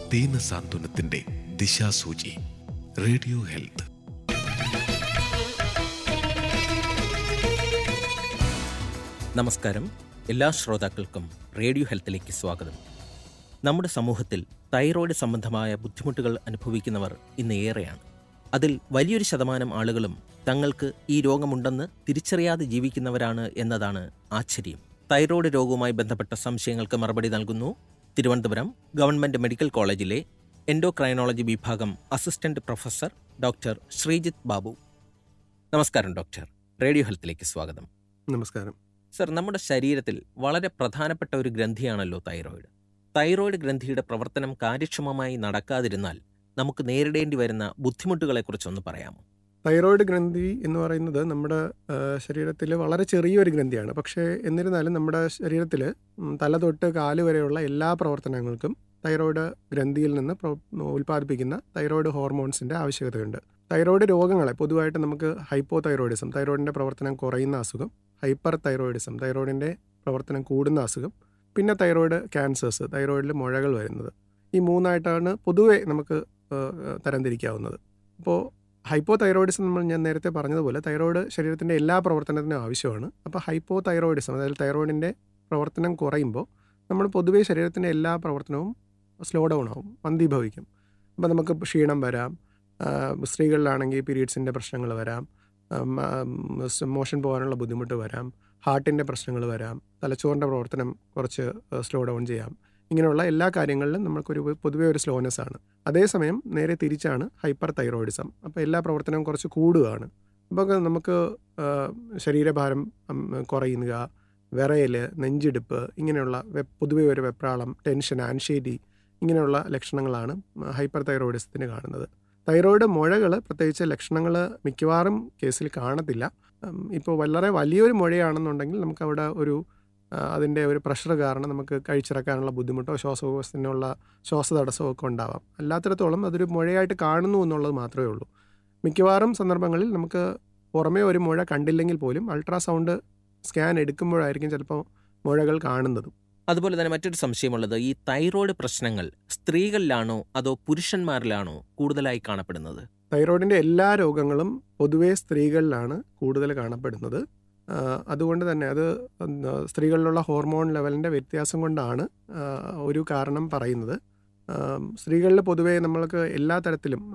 ദീന സാന്ത്വനത്തിന്റെ ദിശാസൂചി radio health നമസ്കാരം എല്ലാ ശ്രോതാക്കൾക്കും റേഡിയോ ഹെൽത്തിലേക്ക് സ്വാഗതം നമ്മുടെ സമൂഹത്തിൽ തൈറോയ്ഡ് സംബന്ധമായ ബുദ്ധിമുട്ടുകൾ അനുഭവിക്കുന്നവർ ഇന്ന് ഏറെയാണ് അതിൽ വലിയൊരു ശതമാനം ആളുകളും തങ്ങൾക്ക് ഈ രോഗമുണ്ടെന്ന് തിരിച്ചറിയാതെ ജീവിക്കുന്നവരാണ് എന്നതാണ് ആശ്ചര്യം തൈറോയ്ഡ് രോഗവുമായി ബന്ധപ്പെട്ട സംശയങ്ങൾക്ക് മറുപടി നൽകുന്നു തിരുവനന്തപുരം ഗവൺമെന്റ് മെഡിക്കൽ കോളേജിലെ എൻഡോക്രൈനോളജി വിഭാഗം assistant professor doctor Sreejith Babu നമസ്കാരം ഡോക്ടർ റേഡിയോ ഹെൽത്തിലേക്ക് സ്വാഗതം നമസ്കാരം സർ നമ്മുടെ ശരീരത്തിൽ വളരെ പ്രധാനപ്പെട്ട ഒരു ഗ്രന്ഥിയാണല്ലോ തൈറോയിഡ് തൈറോയിഡ് ഗ്രന്ഥിയുടെ പ്രവർത്തനം കാര്യക്ഷമമായി നടക്കാതിരുന്നാൽ നമുക്ക് നേരിടേണ്ടി വരുന്ന ബുദ്ധിമുട്ടുകളെക്കുറിച്ചൊന്ന് പറയാമോ തൈറോയിഡ് ഗ്രന്ഥി എന്ന് പറയുന്നത് നമ്മുടെ ശരീരത്തിൽ വളരെ ചെറിയൊരു ഗ്രന്ഥിയാണ് പക്ഷേ എന്നിരുന്നാലും നമ്മുടെ ശരീരത്തിൽ തല തൊട്ട് കാല് വരെയുള്ള എല്ലാ പ്രവർത്തനങ്ങൾക്കും തൈറോയിഡ് ഗ്രന്ഥിയിൽ നിന്ന് പ്രോ- ഉൽപ്പാദിപ്പിക്കുന്ന തൈറോയിഡ് ഹോർമോൺസിൻ്റെ ആവശ്യകതയുണ്ട് തൈറോയിഡ് രോഗങ്ങളെ പൊതുവായിട്ട് നമുക്ക് ഹൈപ്പോ തൈറോയിഡിസം തൈറോയിഡിൻ്റെ പ്രവർത്തനം കുറയുന്ന അസുഖം ഹൈപ്പർ തൈറോയിഡിസം തൈറോയിഡിൻ്റെ പ്രവർത്തനം കൂടുന്ന അസുഖം പിന്നെ തൈറോയിഡ് ക്യാൻസേഴ്സ് തൈറോയിഡിൽ മുഴകൾ വരുന്നത് ഈ മൂന്നായിട്ടാണ് പൊതുവെ നമുക്ക് ഏഹ്, തരംതിരിക്കാവുന്നത് അപ്പോൾ ഹൈപ്പോ തൈറോയിഡിസം നമ്മൾ ഞാൻ നേരത്തെ പറഞ്ഞതുപോലെ തൈറോയിഡ് ശരീരത്തിൻ്റെ എല്ലാ പ്രവർത്തനത്തിനും ആവശ്യമാണ് അപ്പോൾ ഹൈപ്പോ തൈറോയിഡിസം അതായത് തൈറോയിഡിൻ്റെ പ്രവർത്തനം കുറയുമ്പോൾ നമ്മൾ പൊതുവേ ശരീരത്തിൻ്റെ എല്ലാ പ്രവർത്തനവും സ്ലോ ഡൗൺ ആവും മന്ദീഭവിക്കും അപ്പോൾ നമുക്ക് ക്ഷീണം വരാം ആ, സ്ത്രീകളിലാണെങ്കിൽ പീരീഡ്സിൻ്റെ പ്രശ്നങ്ങൾ വരാം മോഷൻ പോകാനുള്ള ബുദ്ധിമുട്ട് വരാം ഹാർട്ടിൻ്റെ പ്രശ്നങ്ങൾ വരാം തലച്ചോറിൻ്റെ പ്രവർത്തനം കുറച്ച് സ്ലോ ഡൗൺ ചെയ്യാം ഇങ്ങനെയുള്ള എല്ലാ കാര്യങ്ങളിലും നമുക്കൊരു പൊതുവേ ഒരു സ്ലോനെസ് ആണ് അതേസമയം നേരെ തിരിച്ചാണ് ഹൈപ്പർ തൈറോയിഡിസം അപ്പോൾ എല്ലാ പ്രവർത്തനവും കുറച്ച് കൂടുകയാണ് അപ്പോൾ നമുക്ക് ആ, ശരീരഭാരം ഉം, കുറയുക വിറയൽ നെഞ്ചിടിപ്പ് ഇങ്ങനെയുള്ള വെ- പൊതുവെ ഒരു വെപ്രാളം ടെൻഷൻ ആൻഷൈറ്റി ഇങ്ങനെയുള്ള ലക്ഷണങ്ങളാണ് ഹൈപ്പർ തൈറോയിഡിസത്തിന് കാണുന്നത് തൈറോയിഡ് മുഴകൾ പ്രത്യേകിച്ച് ലക്ഷണങ്ങൾ മിക്കവാറും കേസിൽ കാണത്തില്ല ഉം, ഇപ്പോൾ വളരെ വലിയൊരു മുഴയാണെന്നുണ്ടെങ്കിൽ നമുക്ക് അവിടെ ഒരു ആ, അതിൻ്റെ ഒരു പ്രഷർ കാരണം നമുക്ക് കഴിച്ചിറക്കാനുള്ള ബുദ്ധിമുട്ടോ ശ്വാസകോശത്തിനുള്ള ശ്വാസതടസ്സമോ ഒക്കെ ഉണ്ടാവാം അല്ലാത്തിടത്തോളം അതൊരു മുഴയായിട്ട് കാണുന്നു എന്നുള്ളത് മാത്രമേ ഉള്ളൂ മിക്കവാറും സന്ദർഭങ്ങളിൽ നമുക്ക് പുറമേ ഒരു മുഴ കണ്ടില്ലെങ്കിൽ പോലും അൾട്രാസൗണ്ട് സ്കാൻ എടുക്കുമ്പോഴായിരിക്കും ചിലപ്പോൾ മുഴകൾ കാണുന്നതും അതുപോലെ തന്നെ മറ്റൊരു സംശയമുള്ളത് ഈ തൈറോയ്ഡ് പ്രശ്നങ്ങൾ സ്ത്രീകളിലാണോ അതോ പുരുഷന്മാരിലാണോ കൂടുതലായി കാണപ്പെടുന്നത് തൈറോയിഡിൻ്റെ എല്ലാ രോഗങ്ങളും പൊതുവേ സ്ത്രീകളിലാണ് കൂടുതൽ കാണപ്പെടുന്നത് ആ, അതുകൊണ്ട് തന്നെ അത് എന്താ, സ്ത്രീകളിലുള്ള ഹോർമോൺ ലെവലിൻ്റെ വ്യത്യാസം കൊണ്ടാണ് ആ, ഒരു കാരണം പറയുന്നത് സ്ത്രീകളിൽ പൊതുവേ നമ്മൾക്ക് എല്ലാ തരത്തിലും